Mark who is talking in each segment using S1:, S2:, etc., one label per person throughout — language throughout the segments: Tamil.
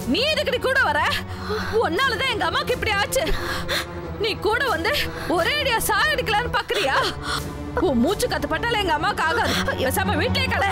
S1: நீ எதுக்கடி கூட வர உன்னாலதான் எங்க அம்மாக்கு இப்படி ஆச்சு நீ கூட வந்து ஒரே அடியா சாகடிக்கலான்னு பாக்குறியா உன் மூச்சு கத்து பட்டால எங்க அம்மாக்கு ஆகாது பேசாம வீட்லயே கடை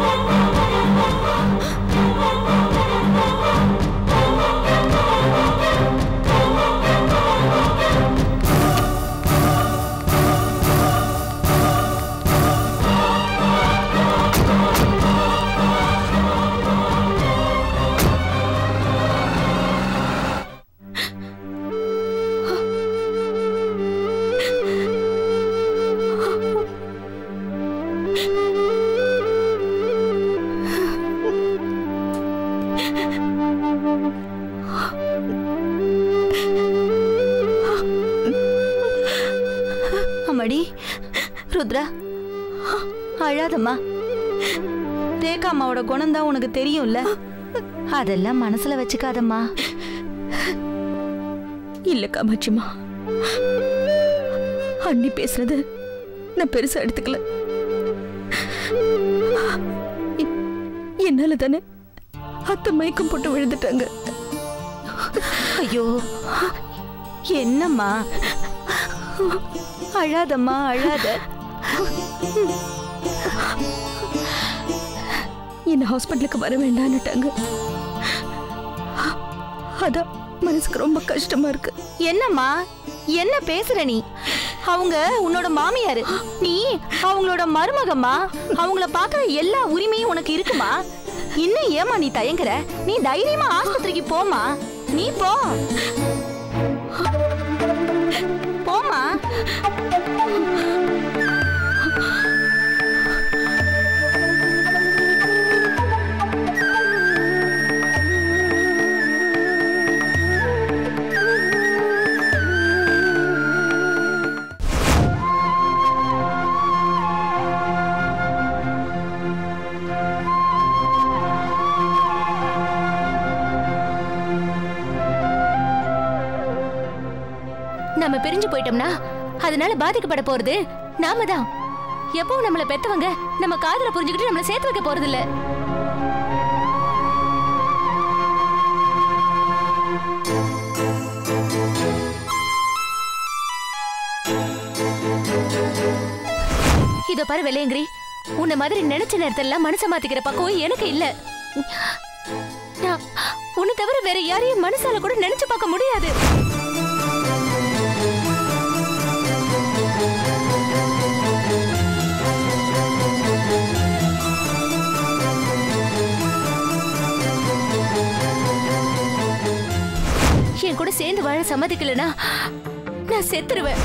S2: அம்மாடி ருத்ரா அழாதம்மா ரேகா அம்மாவோட குணம்தான் உனக்கு தெரியும்ல அதெல்லாம் மனசுல வச்சுக்காதம்மா
S3: இல்ல காமாட்சிமா அண்ணி பேசுறது நான் பெருசா எடுத்துக்கல எ- என்னால தானே அத்தை மயக்கம் போட்டு விழுந்துட்டாங்க
S2: ஐயோ என்னம்மா அழாதம்மா அழாத
S3: என்ன ஹாஸ்பிட்டலுக்கு வர வேண்டான்னுட்டாங்க அதான் மனசுக்கு ரொம்ப கஷ்டமா இருக்கு
S2: என்னம்மா என்ன பேசுற நீ அவங்க உன்னோட மாமியாரு நீ அவங்களோட மருமகம்மா அவங்கள பார்க்கற எல்லா உரிமையும் உனக்கு இருக்குமா இன்னும் ஏமா நீ தயங்குற நீ தைரியமா ஆஸ்பத்திரிக்கு போமா நீ போ போமா
S4: நம்ம பிரிஞ்சு போயிட்டோம்னா அதனால பாதிக்கப்பட போறது நாம தான் எப்பவும் நம்மள பெத்தவங்க நம்ம காதல புரிஞ்சுக்கிட்டு நம்மள சேர்த்து வைக்க போறது இல்ல இதோ பாரு வெள்ளையங்கிரி உன்னை மாதிரி நினைச்ச நேரத்தெல்லாம் மனசை மாத்திக்கிற பக்குவம் எனக்கு இல்ல நான் உன்னை தவிர வேற யாரையும் மனசால கூட நினைச்சு பார்க்க முடியாது என் கூட சேர்ந்து வாழ சம்மதிக்கலனா நான் செத்துருவேன்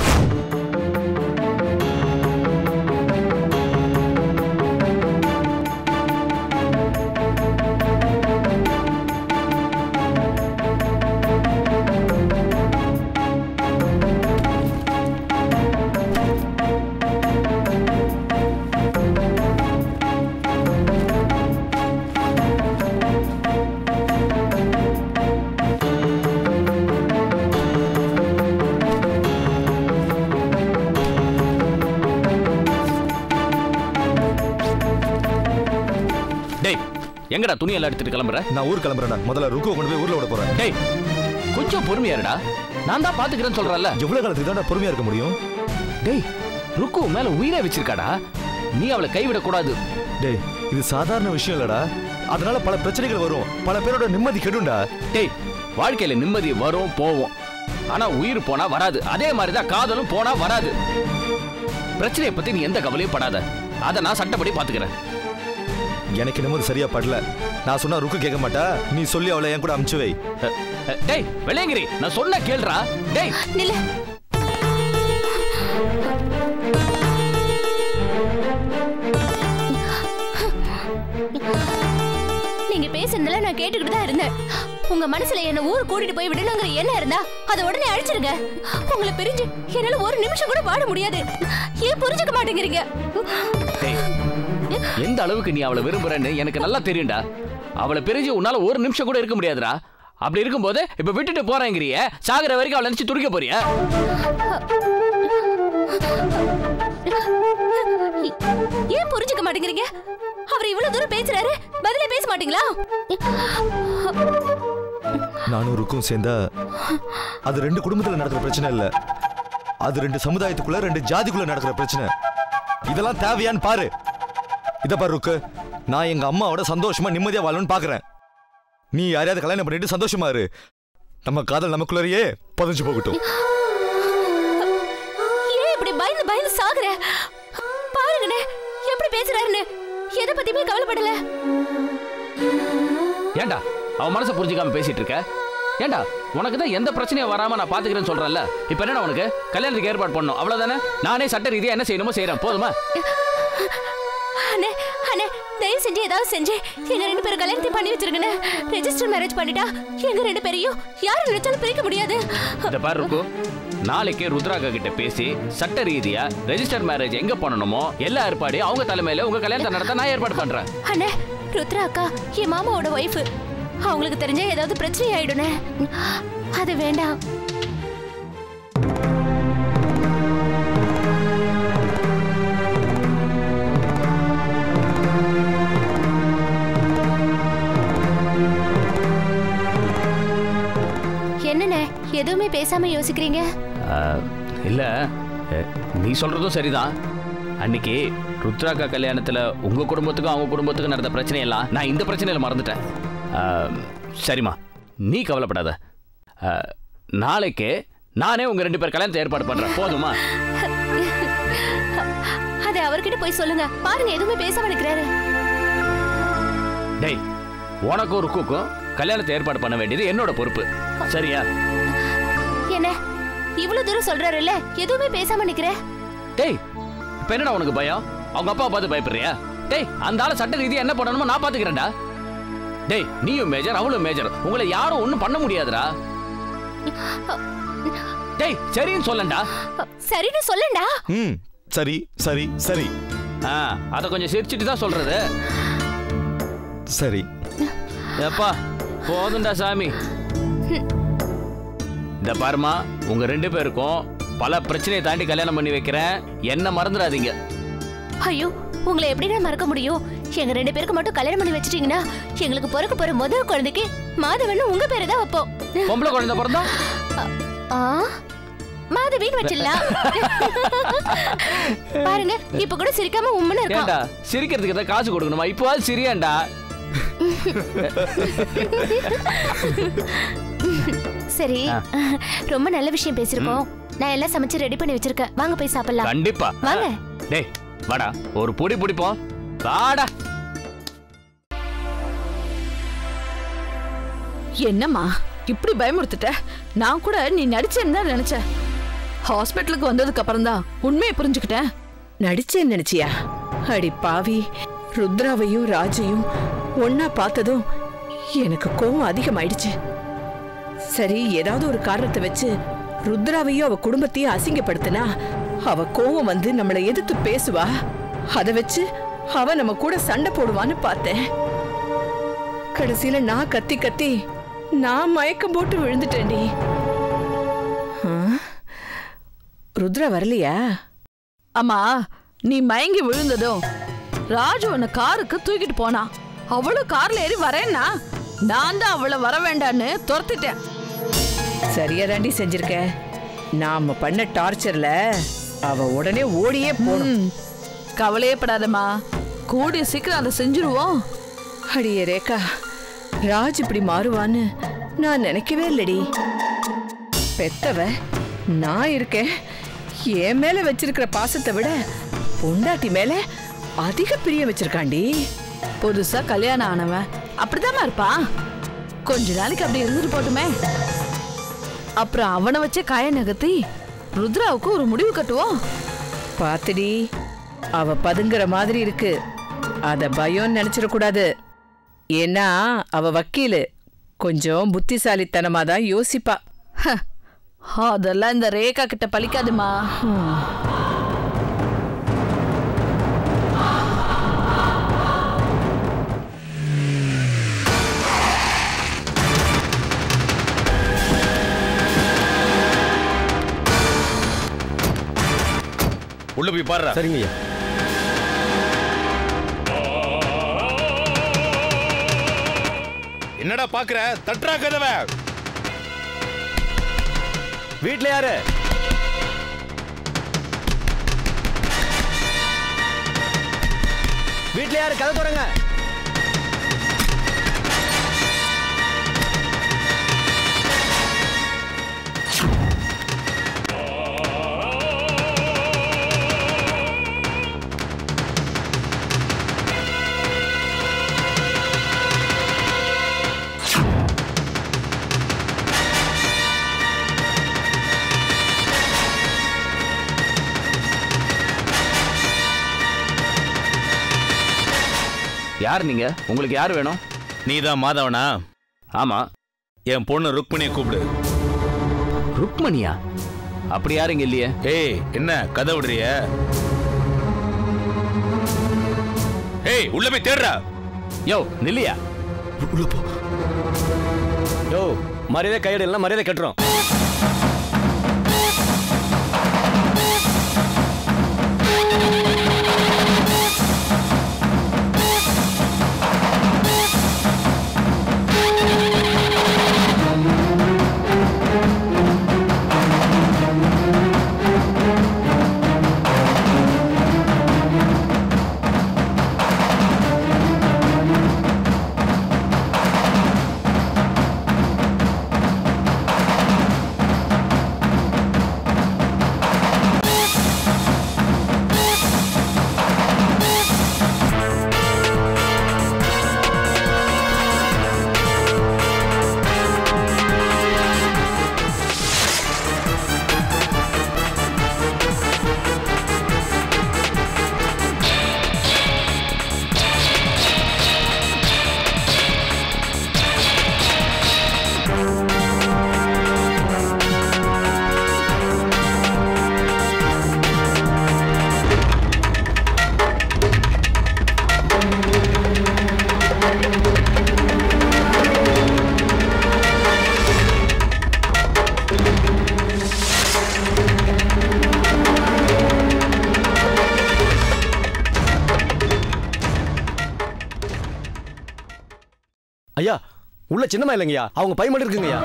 S5: டேய் எங்கடா துணி எல்லாம் எடுத்துட்டு கிளம்புற
S6: நான் ஊர் கிளம்புறேன்டா முதல்ல ருக்கு கொண்டு போய் ஊர்ல விட போறேன்
S5: டேய் கொஞ்சம் பொறுமையா இருடா நான் தான் பாத்துக்கிறேன்னு சொல்றேன்ல
S6: எவ்வளவு காலத்துக்கு தான் பொறுமையா இருக்க முடியும்
S5: டேய் ருக்கு உன் மேல உயிரே வச்சிருக்காடா நீ அவளை கைவிட கூடாது
S6: டேய் இது சாதாரண விஷயம் இல்லடா அதனால பல பிரச்சனைகள் வரும் பல பேரோட நிம்மதி கெடும்டா
S5: டேய் வாழ்க்கையில நிம்மதி வரும் போவோம் ஆனா உயிர் போனா வராது அதே மாதிரிதான் காதலும் போனா வராது பிரச்சனையை பத்தி நீ எந்த கவலையும் படாத அதை நான் சட்டப்படி பாத்துக்கிறேன்
S6: எனக்கு என்னமோ இது சரியா படல நான் சொன்னா ருக்கு கேட்க மாட்டா நீ சொல்லி அவளை என் கூட அமுச்சு வை
S5: அ, அ, டேய் வெள்ளையங்கிரி நான் சொன்ன கேள்றா டேய்
S4: நில்ல நீங்க பேசுனதுல நான் கேட்டுக்கிட்டு தான் இருந்தேன் உங்க மனசுல என்ன ஊர் கூட்டிட்டு போய் விடணுங்கிற என்ன இருந்தா அதை உடனே அழிச்சிருங்க உங்களை பிரிஞ்சு என்னால ஒரு நிமிஷம் கூட வாழ முடியாது ஏன் புரிஞ்சுக்க மாட்டேங்கிறீங்க
S5: டேய் எந்த அளவுக்கு நீ அவளை விரும்புறன்னு எனக்கு நல்லா தெரியும்டா அவளை பிரிஞ்சு உன்னால ஒரு நிமிஷம் கூட இருக்க முடியாதுடா அப்படி இருக்கும்போது இப்ப விட்டுட்டு போறேங்கிறிய சாகுற வரைக்கும் அவளை நினைச்சு துடிக்க போறியா
S4: ஏன் புரிஞ்சுக்க மாட்டேங்கிறீங்க அவர் இவ்வளவு தூரம் பேசுறாரு பதிலே பேச மாட்டீங்களா
S6: நானும் ருக்கும் சேர்ந்தா அது ரெண்டு குடும்பத்துல நடக்கிற பிரச்சனை இல்ல அது ரெண்டு சமுதாயத்துக்குள்ள ரெண்டு ஜாதிக்குள்ள நடக்கிற பிரச்சனை இதெல்லாம் தேவையான்னு பாரு இத பாரு ருக்கு நான் எங்க அம்மாவோட சந்தோஷமா நிம்மதியா வாழணும்னு பாக்குறேன் நீ யாரையாவது கல்யாணம் பண்ணிட்டு சந்தோஷமா இரு நம்ம காதல் நமக்குள்ளேயே பதிஞ்சு போகட்டும்
S4: ஏன் இப்படி பயந்து பயந்து சாகுற பாருங்கண்ணே எப்படி பேசுறாருன்னு எதை பத்தியுமே கவலைப்படல
S5: ஏன்டா அவன் மனசை புரிஞ்சுக்காம பேசிட்டு இருக்க ஏன்டா உனக்கு தான் எந்த பிரச்சனையும் வராம நான் பாத்துக்கிறேன்னு சொல்றேன்ல இப்ப என்னடா உனக்கு கல்யாணத்துக்கு ஏற்பாடு பண்ணணும் அவ்வளவுதானே நானே சட்ட ரீதியா என்ன செய்யணுமோ செய்யறேன் போதுமா
S4: அண்ணே அண்ணே தயவு செஞ்சு ஏதாவது செஞ்சு எங்க ரெண்டு பேரும் கல்யாணத்தை பண்ணி வச்சிருங்கண்ணே ரெஜிஸ்டர் மேரேஜ் பண்ணிட்டா எங்க ரெண்டு பேரையும் யாரும் நினைச்சாலும் பிரிக்க முடியாது
S5: இந்த பாரு ருக்கு நாளைக்கு ருத்ராக்கா கிட்ட பேசி சட்ட ரீதியா ரெஜிஸ்டர் மேரேஜ் எங்க பண்ணணுமோ எல்லா ஏற்பாடையும் அவங்க தலைமையில உங்க கல்யாணத்தை நடத்த நான் ஏற்பாடு பண்றேன்
S4: அண்ணே ருத்ரா அக்கா என் மாமாவோட ஒய்ஃப் அவங்களுக்கு தெரிஞ்சா ஏதாவது பிரச்சனை ஆயிடுனே அது வேண்டாம் என்னண்ணே எதுவுமே பேசாம யோசிக்கிறீங்க
S5: ஆஹ், இல்ல அஹ், நீ சொல்றதும் சரிதான் அன்னைக்கு ருத்ராக்கா கல்யாணத்துல உங்க குடும்பத்துக்கும் அவங்க குடும்பத்துக்கும் நடந்த பிரச்சனையெல்லாம் நான் இந்த பிரச்சனையில மறந்துட்டேன் ஆஹ், சரிம்மா நீ கவலைப்படாத ஆஹ், நாளைக்கு நானே உங்க ரெண்டு பேர் கல்யாணத்தை ஏற்பாடு பண்றேன் போதுமா
S4: அதை அவர்கிட்ட போய் சொல்லுங்க பாருங்க எதுவுமே பேசாம இருக்கிறாரு
S5: டேய் உனக்கும் ருக்குக்கும் கல்யாணத்தை ஏற்பாடு பண்ண வேண்டியது என்னோட பொறுப்பு சரியா
S4: என்ன இவ்வளவு தூரம் சொல்றாருல்ல எதுவுமே பேசாம நிக்கிற
S5: டேய் இப்ப என்னடா உனக்கு பயம் அவங்க அப்பா பார்த்து பயப்படுறியா டேய் அந்த ஆள சட்ட ரீதியா என்ன பண்ணணுமோ நான் பாத்துக்கிறேன்டா டேய் நீயும் மேஜர் அவளும் மேஜர் உங்களை யாரும் ஒண்ணும் பண்ண முடியாதுடா டேய் சரின்னு சொல்லண்டா
S4: சரின்னு சொல்லண்டா
S6: ம் சரி சரி சரி
S5: ஆ அத கொஞ்சம் சிரிச்சிட்டு தான் சொல்றது
S6: சரி
S5: எப்பா போதும்டா சாமி இந்த பாருமா உங்க ரெண்டு பேருக்கும் பல பிரச்சனையை தாண்டி கல்யாணம் பண்ணி வைக்கிறேன் என்ன மறந்துடாதீங்க
S4: ஐயோ உங்களை எப்படிடா மறக்க முடியும் எங்க ரெண்டு பேருக்கு மட்டும் கல்யாணம் பண்ணி வச்சிட்டீங்கன்னா எங்களுக்கு பிறக்க போற முதல் குழந்தைக்கு மாதவன் உங்க பேரை தான் வைப்போம்
S5: பொம்பளை குழந்தை பிறந்தா
S4: ஆ மாதவின்னு வச்சிடலாம் பாருங்க இப்ப கூட சிரிக்காம உம்முன்னு இருக்கான்
S5: ஏன்டா சிரிக்கிறதுக்கு ஏதாவது காசு கொடுக்கணுமா இப்போவாது சிரியாண்டா
S4: சரி ரொம்ப நல்ல விஷயம் பேசிருக்கோம் நான் எல்லாம் சமைச்சு ரெடி பண்ணி வச்சிருக்கேன் வாங்க போய் சாப்பிடலாம்
S5: கண்டிப்பா
S4: வாங்க
S5: டேய் வாடா ஒரு பொடி பிடிப்போம் வாடா
S1: என்னம்மா இப்படி பயமுறுத்துட்ட நான் கூட நீ நடிச்சேன்னு தான் நினைச்சேன் ஹாஸ்பிட்டலுக்கு வந்ததுக்கு அப்புறம் தான் உண்மையை புரிஞ்சுக்கிட்டேன்
S3: நடிச்சேன்னு நினைச்சியா அடி பாவி ருத்ராவையும் ராஜையும் ஒன்னா பார்த்ததும் எனக்கு கோவம் அதிகமாயிடுச்சு சரி ஏதாவது ஒரு காரணத்தை வச்சு ருத்ராவையும் அவ குடும்பத்தையும் அசிங்கப்படுத்தினா அவ கோவம் வந்து நம்மளை எதிர்த்து பேசுவா அதை வச்சு அவ நம்ம கூட சண்டை போடுவான்னு பார்த்தேன் கடைசியில நான் கத்தி கத்தி நான் மயக்கம் போட்டு விழுந்துட்டேன்டி ஆ? ருத்ரா வரலையா
S1: அம்மா நீ மயங்கி விழுந்ததும் ராஜு உன்னை காருக்கு தூக்கிட்டு போனா அவளும் கார்ல ஏறி வரேன்னா நான் தான் அவளை வர வேண்டான்னு துரத்திட்டேன்
S3: சரியா தாண்டி செஞ்சிருக்க நாம பண்ண டார்ச்சர்ல அவ உடனே ஓடியே போணும்
S1: ம், கவலையே படாதம்மா கூடிய சீக்கிரம் அதை செஞ்சுருவோம்
S3: அடியே ரேகா ராஜ் இப்படி மாறுவான்னு நான் நினைக்கவே இல்லடி பெத்தவ நான் இருக்கேன் என் மேல வச்சிருக்கிற பாசத்தை விட பொண்டாட்டி மேல அதிக பிரிய வச்சிருக்காண்டி
S1: புதுசா கல்யாணம் ஆனவன் அப்படிதாம்மா இருப்பான் கொஞ்ச நாளைக்கு அப்படி இருந்துட்டு போட்டுமே அப்புறம் அவனை வச்சே காய நகர்த்தி ருத்ராவுக்கு ஒரு முடிவு கட்டுவோம்
S3: பாத்துடி அவ பதுங்குற மாதிரி இருக்கு அத பயம் நினைச்சிடக்கூடாது ஏன்னா அவ வக்கீலு கொஞ்சம் புத்திசாலித்தனமா தான் யோசிப்பா
S1: ஹ, அதெல்லாம் இந்த ரேகா கிட்ட பலிக்காதுமா
S6: உள்ள போய் பாடுறா
S7: சரிங்க ஐயா என்னடா பாக்குற தட்டுறா கதவை
S8: வீட்ல யாரு வீட்ல யாரு கதை தொடங்க
S5: யார் நீங்க உங்களுக்கு யார் வேணும்
S7: நீதான் மாதவனா
S5: ஆமா
S7: என் பொண்ணு ருக்மிணியை கூப்பிடு
S5: ருக்மணியா அப்படி யாருங்க இல்லையே
S7: ஏய் என்ன கதை விடுறிய ஏய் உள்ள போய் தேடுறா
S5: யோ நில்லையா
S6: உள்ள போ
S8: யோ மரியாதை கையெடு இல்லைன்னா மரியாதை கட்டுறோம் ஐயா உள்ள சின்னமா இல்லைங்கய்யா அவங்க பை மட்டும் இருக்குங்கய்யா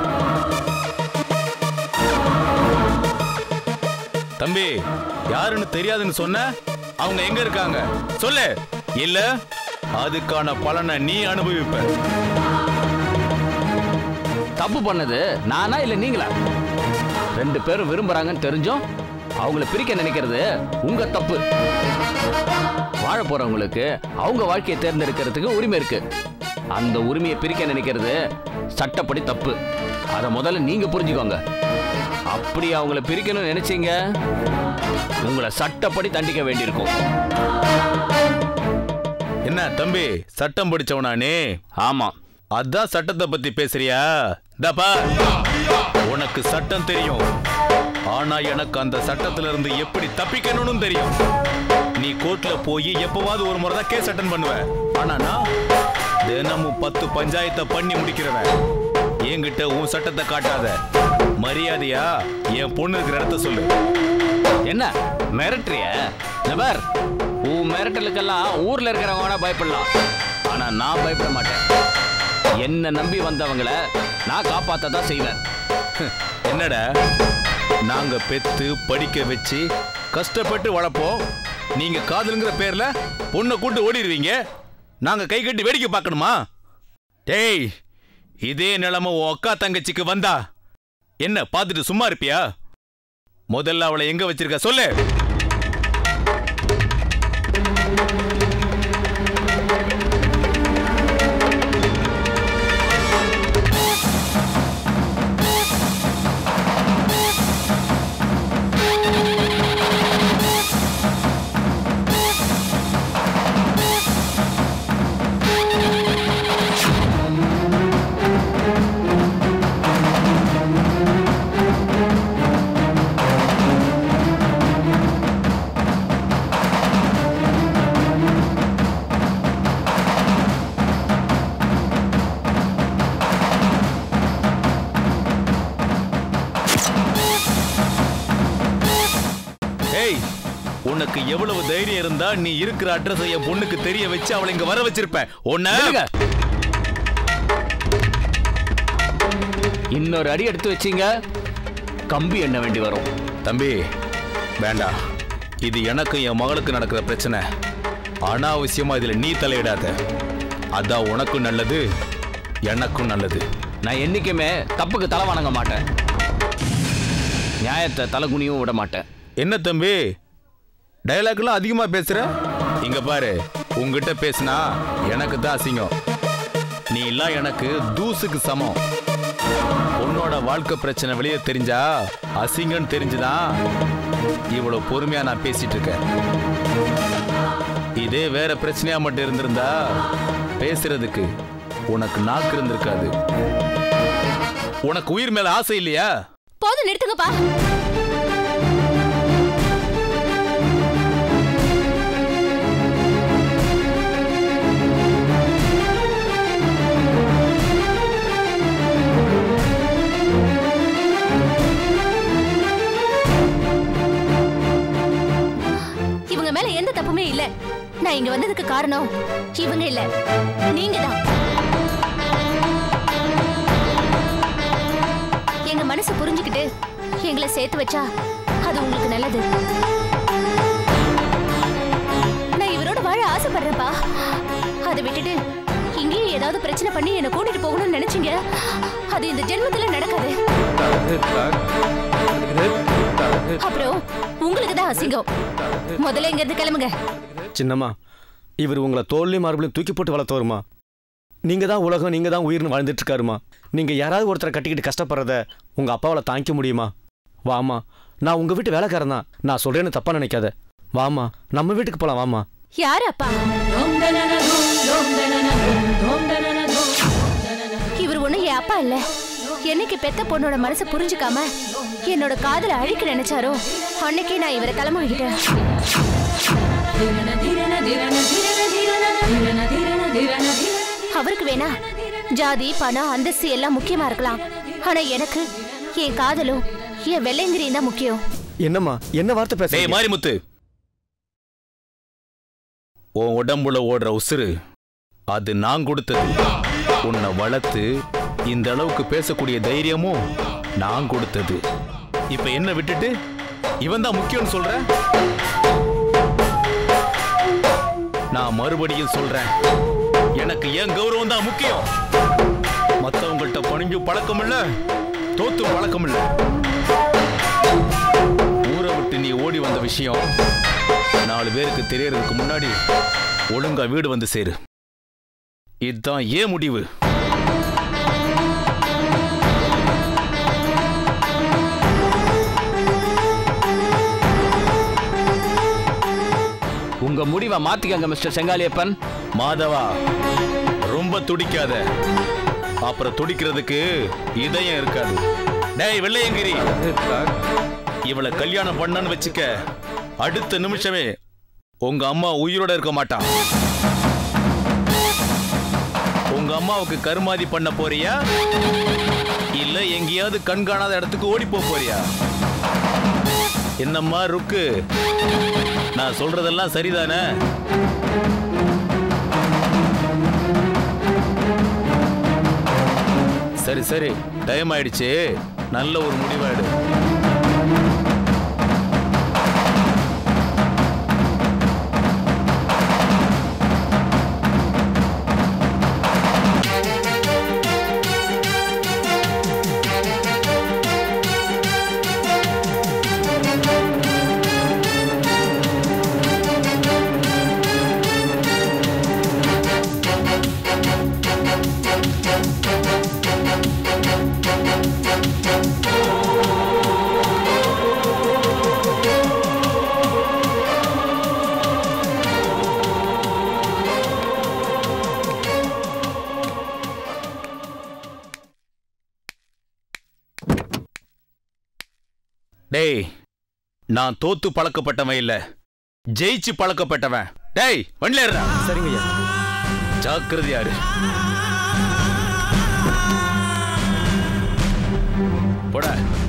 S7: தம்பி யாருன்னு தெரியாதுன்னு சொன்ன அவங்க எங்க இருக்காங்க சொல்லு இல்ல அதுக்கான பலனை நீ அனுபவிப்ப
S5: தப்பு பண்ணது நானா இல்ல நீங்களா ரெண்டு பேரும் விரும்புறாங்கன்னு தெரிஞ்சும் அவங்கள பிரிக்க நினைக்கிறது உங்க தப்பு வாழ போறவங்களுக்கு அவங்க வாழ்க்கையை தேர்ந்தெடுக்கிறதுக்கு உரிமை இருக்கு அந்த உரிமையை பிரிக்க நினைக்கிறது சட்டப்படி தப்பு அதை முதல்ல நீங்க புரிஞ்சுக்கோங்க அப்படி அவங்கள பிரிக்கணும்னு நினைச்சீங்க உங்களை சட்டப்படி தண்டிக்க வேண்டியிருக்கும்
S7: என்ன தம்பி சட்டம் படிச்சவனா நீ
S5: ஆமா
S7: அதான் சட்டத்தை பத்தி பேசுறியா தப்பா உனக்கு சட்டம் தெரியும் ஆனா எனக்கு அந்த சட்டத்துல இருந்து எப்படி தப்பிக்கணும்னு தெரியும் நீ கோர்ட்ல போய் எப்பவாவது ஒரு முறை தான் கேஸ் அட்டன் பண்ணுவ ஆனா நான் தினமும் பத்து பஞ்சாயத்தை பண்ணி முடிக்கிறவன் என்கிட்ட உன் சட்டத்தை காட்டாத மரியாதையா என் பொண்ணு இருக்கிற இடத்த சொல்லு
S5: என்ன மிரட்டுறிய நபர் உன் மிரட்டலுக்கெல்லாம் ஊர்ல இருக்கிறவங்க வேணா பயப்படலாம் ஆனா நான் பயப்பட மாட்டேன் என்ன நம்பி வந்தவங்கள நான் காப்பாத்த தான் செய்வேன்
S7: என்னடா நாங்க பெத்து படிக்க வச்சு கஷ்டப்பட்டு வளர்ப்போம் நீங்க காதலுங்கிற பேர்ல பொண்ணை கூட்டு ஓடிடுவீங்க நாங்க கை கட்டி வேடிக்கை பார்க்கணுமா டேய் இதே நிலைமை உன் அக்கா தங்கச்சிக்கு வந்தா என்ன பார்த்துட்டு சும்மா இருப்பியா முதல்ல அவளை எங்க வச்சிருக்க சொல்லு ஏய் உனக்கு எவ்வளவு தைரியம் இருந்தா நீ இருக்கிற அட்ரஸ் என் பொண்ணுக்கு தெரிய வச்சு அவளை இங்க வர வச்சிருப்ப உன்ன
S5: நில்லுங்க. இன்னொரு அடி எடுத்து வச்சீங்க கம்பி எண்ண வேண்டி வரும்
S7: தம்பி வேண்டாம் இது எனக்கும் என் மகளுக்கு நடக்கிற பிரச்சனை அனாவசியமா இதுல நீ தலையிடாத அதான் உனக்கும் நல்லது எனக்கும் நல்லது
S5: நான் என்னைக்குமே தப்புக்கு தலை வணங்க மாட்டேன் நியாயத்தை தலைகுனியும் விட மாட்டேன்
S7: என்ன தம்பி டயலாக்லாம் அதிகமா பேசுற இங்க பாரு உங்ககிட்ட பேசினா எனக்கு தான் அசிங்கம் நீ எல்லாம் எனக்கு தூசுக்கு சமம் உன்னோட வாழ்க்கை பிரச்சனை வெளியே தெரிஞ்சா அசிங்கம்னு தெரிஞ்சுதான் இவ்வளவு பொறுமையா நான் பேசிட்டு இருக்கேன் இதே வேற பிரச்சனையா மட்டும் இருந்திருந்தா பேசுறதுக்கு உனக்கு நாக்கு இருந்திருக்காது உனக்கு உயிர் மேல ஆசை இல்லையா
S4: போதும் நிறுத்துங்கப்பா இவங்க மேல எந்த தப்புமே இல்ல நான் இங்க வந்ததுக்கு காரணம் இவங்க இல்ல நீங்க தான் எங்க மனசு புரிஞ்சுக்கிட்டு எங்களை சேர்த்து வச்சா அது உங்களுக்கு நல்லது நான் இவரோட வாழ ஆசைப்படுறேன்ப்பா அதை விட்டுட்டு இங்கேயும் ஏதாவது பிரச்சனை பண்ணி என்னை கூட்டிட்டு போகணும்னு நினைச்சீங்க அது இந்த ஜென்மத்துல நடக்காது அப்புறம் உங்களுக்கு தான் அசிங்கம் முதல்ல இங்க இருந்து கிளம்புங்க
S8: சின்னம்மா இவர் உங்களை தோல்லையும் மார்பிளையும் தூக்கி போட்டு வளர்த்தவருமா நீங்க தான் உலகம் நீங்க தான் உயிர்னு வாழ்ந்துட்டு இருக்காருமா நீங்க யாராவது ஒருத்தரை கட்டிக்கிட்டு கஷ்டப்படுறத உங்க அப்பாவால தாங்கிக்க முடியுமா வாமா நான் உங்க வீட்டு வேலைக்காரன் தான் நான் சொல்றேன்னு தப்பா நினைக்காத வாமா நம்ம வீட்டுக்கு போலாம் வாமா
S4: யாரு அப்பா இவர் ஒண்ணு என் அப்பா இல்ல என்னைக்கு பெத்த பொண்ணோட மனசை புரிஞ்சுக்காம என்னோட காதல அழிக்க நினைச்சாரோ அன்னைக்கே நான் இவரை கிளம்ப வைக்கிட்டேன் அவருக்கு வேணா ஜாதி பணம் அந்தஸ்து எல்லாம் முக்கியமா இருக்கலாம் ஆனா எனக்கு என் காதலும் என் வெள்ளைங்கிரியும் தான் முக்கியம்
S8: என்னம்மா என்ன வார்த்தை
S7: டேய்
S8: பேச
S7: மாரிமுத்து உன் உடம்புல ஓடுற உசுரு அது நான் கொடுத்தது உன்னை வளர்த்து இந்த அளவுக்கு பேசக்கூடிய தைரியமும் நான் கொடுத்தது இப்ப என்ன விட்டுட்டு இவன் தான் முக்கியம்னு சொல்ற நான் மறுபடியும் சொல்றேன் எனக்கு என் கௌரவம் தான் முக்கியம் மத்தவங்கள்ட்ட பணிஞ்சு பழக்கம் இல்ல தோத்து பழக்கம் இல்ல ஊரை விட்டு நீ ஓடி வந்த விஷயம் நாலு பேருக்கு தெரியறதுக்கு முன்னாடி ஒழுங்கா வீடு வந்து சேரு இதுதான் ஏன் முடிவு
S5: உங்க முடிவை மாத்திக்கங்க மிஸ்டர் செங்காலியப்பன்
S7: மாதவா ரொம்ப துடிக்காத அப்புறம் துடிக்கிறதுக்கு இதயம் இருக்காது டேய் வெள்ளையங்கிரி இவளை கல்யாணம் பண்ணன்னு வச்சுக்க அடுத்த நிமிஷமே உங்க அம்மா உயிரோட இருக்க மாட்டான் உங்க அம்மாவுக்கு கருமாதி பண்ண போறியா இல்ல எங்கேயாவது கண் காணாத இடத்துக்கு ஓடி போப் போறியா என்னம்மா ருக்கு நான் சொல்றதெல்லாம் சரிதானே சரி சரி டைம் ஆயிடுச்சு நல்ல ஒரு முடிவாயிடு டேய் நான் தோத்து பழக்கப்பட்டவன் இல்ல ஜெயிச்சு பழக்கப்பட்டவன் டேய் வண்டில ஏறுடா.
S8: சரிங்க ஐயா
S7: ஜாக்கிரதையாரு போடா